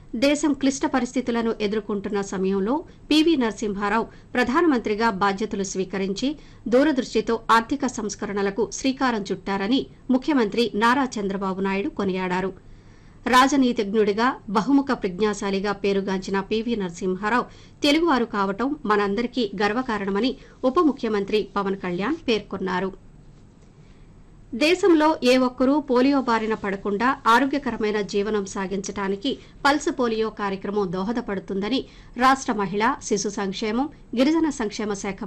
దేశం క్లిష్ట పరిస్థితులను ఎదుర్కొంటున్న సమయంలో పివి నరసింహారావు ప్రధానమంత్రిగా బాధ్యతలు స్వీకరించి దూరదృష్టితో ఆర్థిక సంస్కరణలకు శ్రీకారం చుట్టారని ముఖ్యమంత్రి నారా చంద్రబాబు నాయుడు కొనియాడారు రాజనీతిజ్ఞుడిగా బహుముఖ ప్రజ్ఞాశాలిగా పేరుగాంచిన పివి నరసింహారావు తెలుగువారు కావటం మనందరికీ గర్వకారణమని ఉప ముఖ్యమంత్రి పవన్ కళ్యాణ్ పేర్కొన్నారు దేశంలో ఏ ఒక్కరూ పోలియో బారిన పడకుండా ఆరోగ్యకరమైన జీవనం సాగించడానికి పల్స్ పోలియో కార్యక్రమం దోహదపడుతుందని రాష్ట మహిళా శిశు సంక్షేమం గిరిజన సంక్షేమ శాఖ